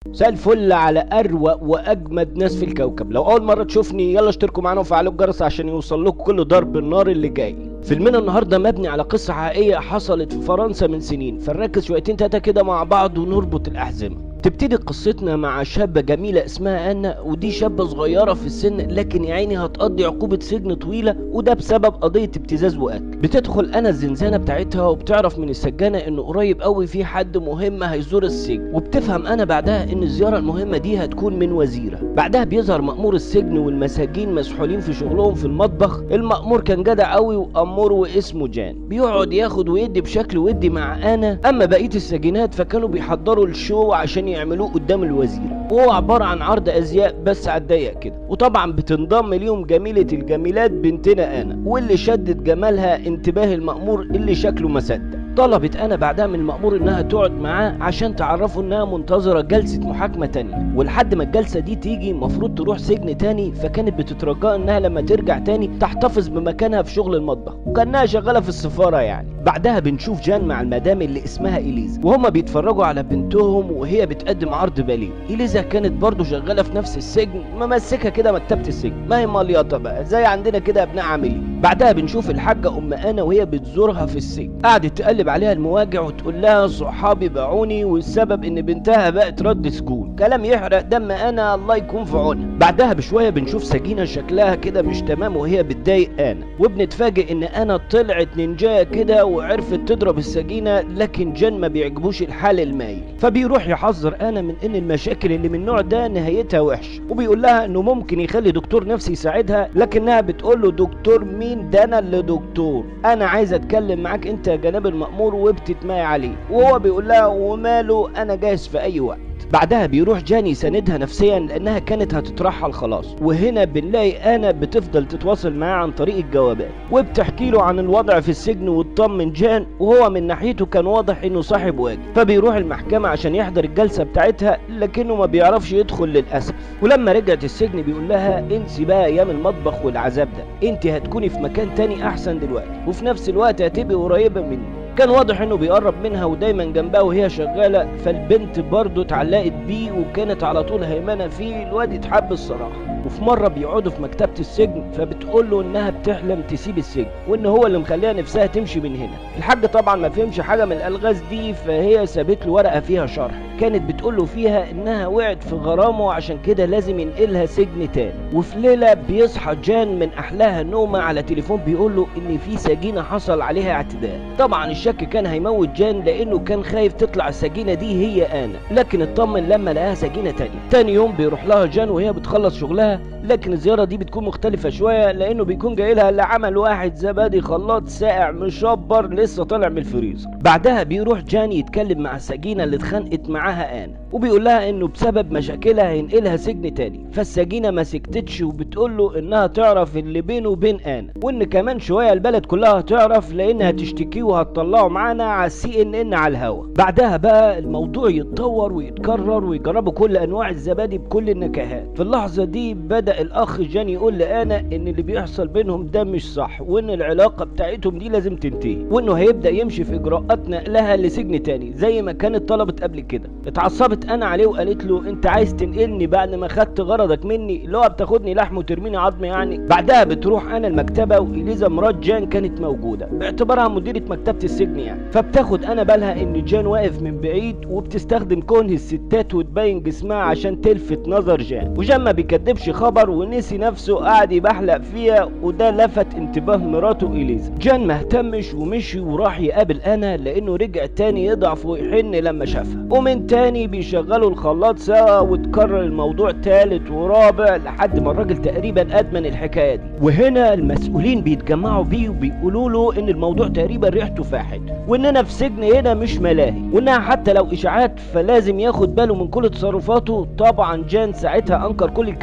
مساء الفل على اروق واجمد ناس في الكوكب لو اول مره تشوفني يلا اشتركوا معانا وفعلوا الجرس عشان يوصل لكم كل ضرب النار اللي جاي فيلمنا النهارده مبني على قصه حقيقيه حصلت في فرنسا من سنين فنركز شويتين تلاته كده مع بعض ونربط الاحزمه تبتدي قصتنا مع شابة جميلة اسمها أنا ودي شابة صغيرة في السن لكن يا عيني هتقضي عقوبة سجن طويلة وده بسبب قضية ابتزاز وقتل بتدخل أنا الزنزانة بتاعتها وبتعرف من السجانة إنه قريب قوي في حد مهم هيزور السجن وبتفهم أنا بعدها إن الزيارة المهمة دي هتكون من وزيرة بعدها بيظهر مأمور السجن والمساجين مسحولين في شغلهم في المطبخ المأمور كان جدع قوي وأمور واسمه جان بيقعد ياخد ويدي بشكل ودي مع أنا أما بقية السجينات فكانوا بيحضروا الشو عشان يعملوه قدام الوزيرة وهو عبارة عن عرض أزياء بس على الضيق كده وطبعا بتنضم ليهم جميلة الجميلات بنتنا أنا واللي شدت جمالها انتباه المأمور اللي شكله مصدق طلبت انا بعدها من المأمور انها تقعد معاه عشان تعرفه انها منتظرة جلسة محاكمة تانية ولحد ما الجلسة دي تيجي مفروض تروح سجن تاني فكانت بتترجى انها لما ترجع تاني تحتفظ بمكانها في شغل المطبخ وكانها شغالة في السفارة يعني بعدها بنشوف جان مع المدام اللي اسمها إليزا وهما بيتفرجوا على بنتهم وهي بتقدم عرض باليه إليزا كانت برضو شغالة في نفس السجن ممسكة كده مكتبة السجن ما هي مليطة بقى زي عندنا كده ابناء عاملين بعدها بنشوف الحاجة أم أنا وهي بتزورها في السجن قعدت تقلب عليها المواجع وتقول لها صحابي باعوني والسبب ان بنتها بقت رد سكون كلام يحرق دم انا الله يكون في عونها بعدها بشويه بنشوف سكينه شكلها كده مش تمام وهي بتضايق انا وبنتفاجئ ان انا طلعت نينجا كده وعرفت تضرب السكينه لكن جان ما بيعجبوش الحال المايل فبيروح يحذر انا من ان المشاكل اللي من النوع ده نهايتها وحش وبيقول لها انه ممكن يخلي دكتور نفسي يساعدها لكنها بتقول له دكتور مين ده انا اللي دكتور انا عايز اتكلم معاك انت يا جناب المأمور وبتتماي عليه وهو بيقول لها وماله انا جاهز في اي وقت بعدها بيروح جاني يساندها نفسيا لانها كانت هتترحل خلاص وهنا بنلاقي انا بتفضل تتواصل معاه عن طريق الجوابات وبتحكي له عن الوضع في السجن وتطمن جان وهو من ناحيته كان واضح انه صاحب واجب فبيروح المحكمة عشان يحضر الجلسة بتاعتها لكنه ما بيعرفش يدخل للاسف ولما رجعت السجن بيقول لها انسي بقى ايام المطبخ والعذاب ده انت هتكوني في مكان تاني احسن دلوقتي وفي نفس الوقت هتبقي قريبة مني كان واضح انه بيقرب منها ودايما جنبها وهي شغاله فالبنت برضه اتعلقت بيه وكانت على طول هيمنه فيه الواد يتحب الصراحه وفي مره بيقعدوا في مكتبه السجن فبتقول له انها بتحلم تسيب السجن وان هو اللي مخليها نفسها تمشي من هنا الحاج طبعا ما فهمش حاجه من الالغاز دي فهي سابت له ورقه فيها شرح كانت بتقول له فيها انها وقعت في غرامه عشان كده لازم ينقلها سجن تاني وفي ليله بيصحى جان من احلاها نومه على تليفون بيقول له ان في سجينه حصل عليها اعتداء طبعا الشك كان هيموت جان لانه كان خايف تطلع السجينه دي هي انا لكن اطمن لما لقاها سجينه تانية تاني يوم بيروح لها جان وهي بتخلص شغلها لكن الزياره دي بتكون مختلفه شويه لانه بيكون جاي لها لعمل واحد زبادي خلاط ساقع مشبر لسه طالع من الفريزر بعدها بيروح جان يتكلم مع السجينه اللي اتخانقت معاها انا وبيقول لها انه بسبب مشاكلها هينقلها سجن تاني فالسجينه ما سكتتش وبتقول له انها تعرف اللي بينه وبين انا وان كمان شويه البلد كلها هتعرف لانها تشتكيه وهتطلعه معانا على السي ان ان على الهوا بعدها بقى الموضوع يتطور ويتكرر ويجربوا كل انواع الزبادي بكل النكهات في اللحظه دي بدا الاخ جان يقول لانا ان اللي بيحصل بينهم ده مش صح وان العلاقه بتاعتهم دي لازم تنتهي وانه هيبدا يمشي في اجراءات نقلها لسجن تاني زي ما كانت طلبت قبل كده اتعصبت انا عليه وقالت له انت عايز تنقلني بعد ما خدت غرضك مني اللي هو بتاخدني لحم وترميني عظم يعني بعدها بتروح انا المكتبه واليزا مرات جان كانت موجوده باعتبارها مديره مكتبه السجن يعني فبتاخد انا بالها ان جان واقف من بعيد وبتستخدم كونه الستات وتبين جسمها عشان تلفت نظر جان وجان ما بيكدبش خبر ونسي نفسه قاعد يبحلق فيها وده لفت انتباه مراته اليزا جان ما اهتمش ومشي وراح يقابل انا لانه رجع تاني يضعف ويحن لما شافها ومن تاني بيشغلوا الخلاط سوا وتكرر الموضوع تالت ورابع لحد ما الراجل تقريبا ادمن الحكايه دي وهنا المسؤولين بيتجمعوا بيه وبيقولوا له ان الموضوع تقريبا ريحته فاحت واننا في سجن هنا مش ملاهي وانها حتى لو اشاعات فلازم ياخد باله من كل تصرفاته طبعا جان ساعتها انكر كل الكلام ده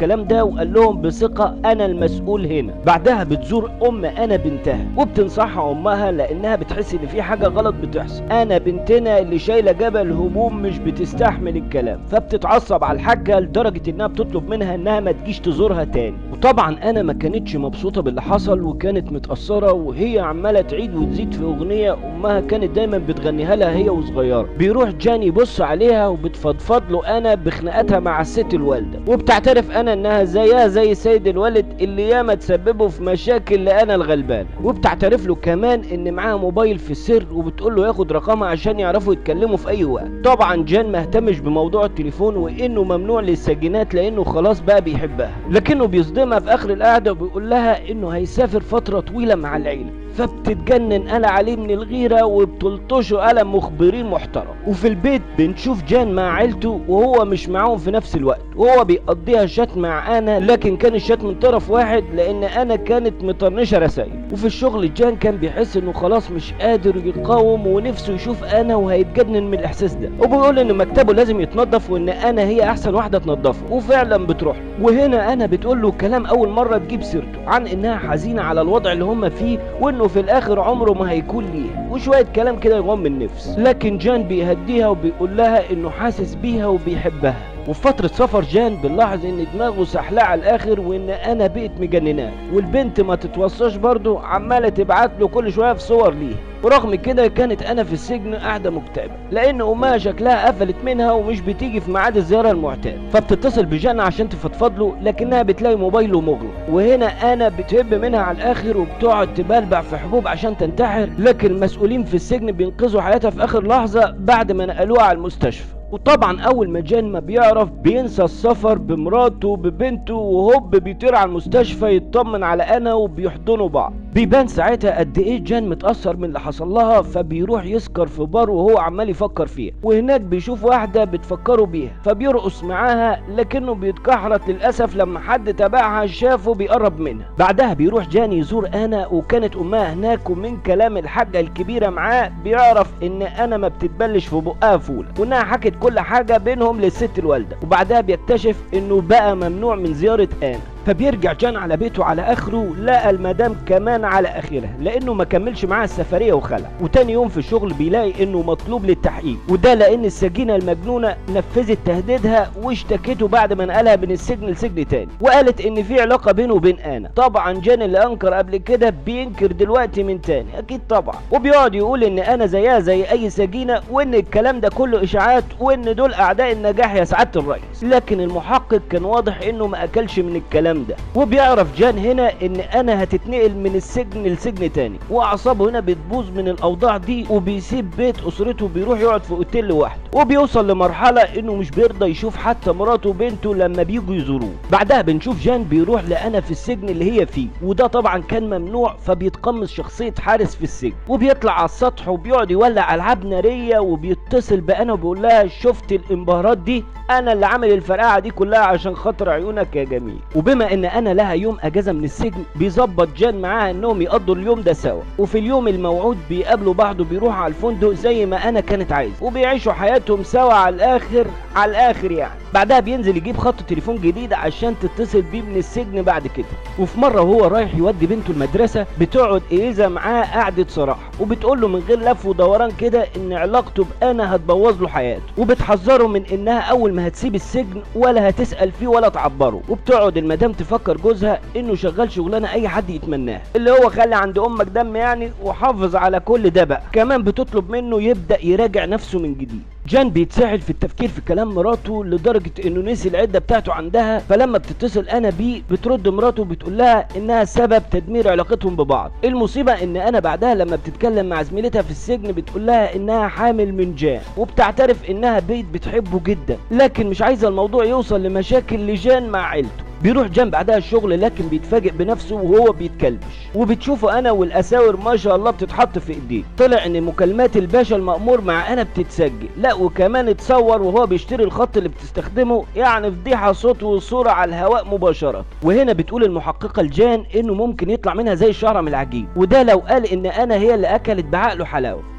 كده وقال لهم بثقة انا المسؤول هنا بعدها بتزور ام انا بنتها وبتنصحها امها لانها بتحس ان في حاجة غلط بتحصل انا بنتنا اللي شايلة جبل هموم مش بتستحمل الكلام فبتتعصب على الحاجة لدرجة انها بتطلب منها انها ما تجيش تزورها تاني وطبعا انا ما كانتش مبسوطة باللي حصل وكانت متأثرة وهي عمالة تعيد وتزيد في اغنية امها كانت دايما بتغنيها لها هي وصغيرة بيروح جان يبص عليها وبتفضفض له انا بخناقاتها مع الست الوالدة وبتعترف انا انها زيها زي سيد الوالد اللي ياما تسببه في مشاكل لانا الغلبان وبتعترف له كمان ان معاها موبايل في السر وبتقول له ياخد رقمها عشان يعرفوا يتكلموا في اي وقت طبعا جان ما اهتمش بموضوع التليفون وانه ممنوع للسجينات لانه خلاص بقى بيحبها لكنه بيصدمها في اخر القعده وبيقول لها انه هيسافر فتره طويله مع العيله فبتتجنن قلق عليه من الغيرة وبتلطشه قلم مخبرين محترم وفي البيت بنشوف جان مع عيلته وهو مش معاهم في نفس الوقت وهو بيقضيها شات مع انا لكن كان الشات من طرف واحد لان انا كانت مطرنشة رسائل وفي الشغل جان كان بيحس انه خلاص مش قادر يقاوم ونفسه يشوف انا وهيتجنن من الاحساس ده وبيقول ان مكتبه لازم يتنظف وان انا هي احسن واحدة تنظفه وفعلا بتروح وهنا انا بتقول له كلام اول مرة تجيب سيرته عن انها حزينة على الوضع اللي هم فيه وانه في الاخر عمره ما هيكون ليها وشوية كلام كده يغم النفس لكن جان بيهديها وبيقول لها انه حاسس بيها وبيحبها وفي فترة سفر جان بنلاحظ ان دماغه سحلاه على الاخر وان انا بقت مجنناه والبنت ما تتوصاش برضه عمالة تبعت له كل شوية في صور ليها ورغم كده كانت انا في السجن قاعدة مكتئبة لان امها شكلها قفلت منها ومش بتيجي في ميعاد الزيارة المعتاد فبتتصل بجان عشان تفضفض له لكنها بتلاقي موبايله مغلق وهنا انا بتهب منها على الاخر وبتقعد تبلبع في حبوب عشان تنتحر لكن المسؤولين في السجن بينقذوا حياتها في اخر لحظة بعد ما نقلوها على المستشفى وطبعا اول ما جان ما بيعرف بينسى السفر بمراته ببنته وهوب بيطير على المستشفى يطمن على انا وبيحضنوا بعض بيبان ساعتها قد ايه جان متاثر من اللي حصل لها فبيروح يسكر في بار وهو عمال يفكر فيها وهناك بيشوف واحده بتفكروا بيها فبيرقص معاها لكنه بيتكحرت للاسف لما حد تبعها شافه بيقرب منها بعدها بيروح جان يزور انا وكانت امها هناك ومن كلام الحاجه الكبيره معاه بيعرف ان انا ما بتتبلش في بقها فوله وانها حكت كل حاجة بينهم للست الوالدة وبعدها بيكتشف انه بقى ممنوع من زيارة انا فبيرجع جان على بيته على اخره لقى المدام كمان على اخرها لانه ما كملش معاها السفريه وخلع وتاني يوم في الشغل بيلاقي انه مطلوب للتحقيق وده لان السجينه المجنونه نفذت تهديدها واشتكته بعد ما نقلها من السجن لسجن تاني وقالت ان في علاقه بينه وبين انا طبعا جان اللي انكر قبل كده بينكر دلوقتي من تاني اكيد طبعا وبيقعد يقول ان انا زيها زي اي سجينه وان الكلام ده كله اشاعات وان دول اعداء النجاح يا سعاده الرئيس لكن المحقق كان واضح انه ما اكلش من الكلام الكلام ده وبيعرف جان هنا ان انا هتتنقل من السجن لسجن تاني واعصابه هنا بتبوظ من الاوضاع دي وبيسيب بيت اسرته وبيروح يقعد في اوتيل لوحده وبيوصل لمرحله انه مش بيرضى يشوف حتى مراته وبنته لما بيجوا يزوروه بعدها بنشوف جان بيروح لانا في السجن اللي هي فيه وده طبعا كان ممنوع فبيتقمص شخصيه حارس في السجن وبيطلع على السطح وبيقعد يولع العاب ناريه وبيتصل بانا وبيقول لها شفت الانبهارات دي انا اللي عامل الفرقعه دي كلها عشان خاطر عيونك يا جميل وبما ان انا لها يوم اجازه من السجن بيظبط جان معاها انهم يقضوا اليوم ده سوا وفي اليوم الموعود بيقابلوا بعض وبيروحوا على الفندق زي ما انا كانت عايزه وبيعيشوا حياتهم سوا على الاخر على الاخر يعني بعدها بينزل يجيب خط تليفون جديد عشان تتصل بيه من السجن بعد كده وفي مره وهو رايح يودي بنته المدرسه بتقعد ايزا معاه قعده صراحه وبتقول له من غير لف ودوران كده ان علاقته بانا هتبوظ له حياته وبتحذره من انها اول ما هتسيب السجن ولا هتسال فيه ولا تعبره وبتقعد المدام تفكر جوزها انه شغال شغلانه اي حد يتمناها اللي هو خلي عند امك دم يعني وحافظ على كل ده بقى كمان بتطلب منه يبدا يراجع نفسه من جديد جان بيتساعد في التفكير في كلام مراته لدرجة انه نسي العدة بتاعته عندها فلما بتتصل انا بيه بترد مراته بتقول لها انها سبب تدمير علاقتهم ببعض المصيبة ان انا بعدها لما بتتكلم مع زميلتها في السجن بتقول لها انها حامل من جان وبتعترف انها بيت بتحبه جدا لكن مش عايزة الموضوع يوصل لمشاكل لجان مع عيلته بيروح جان بعدها الشغل لكن بيتفاجئ بنفسه وهو بيتكلبش وبتشوفه انا والاساور ما شاء الله بتتحط في ايديه طلع ان مكالمات الباشا المأمور مع انا بتتسجل لا وكمان اتصور وهو بيشتري الخط اللي بتستخدمه يعني فضيحه صوت وصوره على الهواء مباشره وهنا بتقول المحققه لجان انه ممكن يطلع منها زي الشعره من العجين وده لو قال ان انا هي اللي اكلت بعقله حلاوه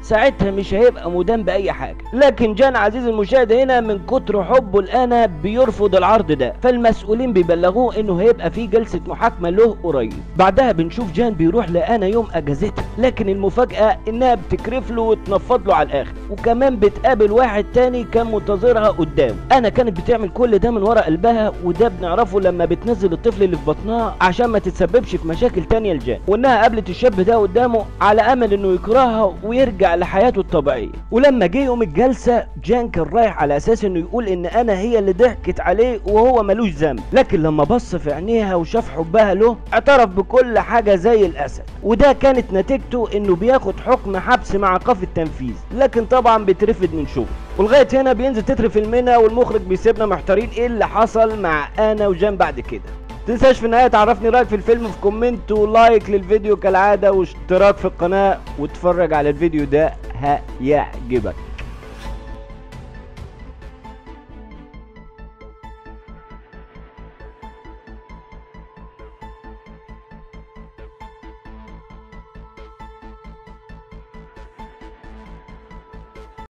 ساعتها مش هيبقى مدان باي حاجه لكن جان عزيز المشاهد هنا من كتر حبه لانا بيرفض العرض ده فالمسؤولين بيبلغوه انه هيبقى في جلسه محاكمه له قريب بعدها بنشوف جان بيروح لانا يوم اجازتها لكن المفاجاه انها بتكرف له وتنفض له على الاخر وكمان بتقابل واحد تاني كان منتظرها قدامه انا كانت بتعمل كل ده من ورا قلبها وده بنعرفه لما بتنزل الطفل اللي في بطنها عشان ما تتسببش في مشاكل تانية لجان وانها قابلت الشاب ده قدامه على امل انه يكرهها ويرجع لحياته الطبيعيه ولما جه يوم الجلسه جان كان رايح على اساس انه يقول ان انا هي اللي ضحكت عليه وهو ملوش ذنب لكن لما بص في عينيها وشاف حبها له اعترف بكل حاجه زي الاسد وده كانت نتيجته انه بياخد حكم حبس مع ايقاف التنفيذ لكن طبعا بيترفد من شغله ولغايه هنا بينزل تتر فيلمنا والمخرج بيسيبنا محتارين ايه اللي حصل مع انا وجان بعد كده تنساش في النهايه تعرفني رايك في الفيلم في كومنت ولايك للفيديو كالعاده واشتراك في القناه واتفرج على الفيديو ده هيعجبك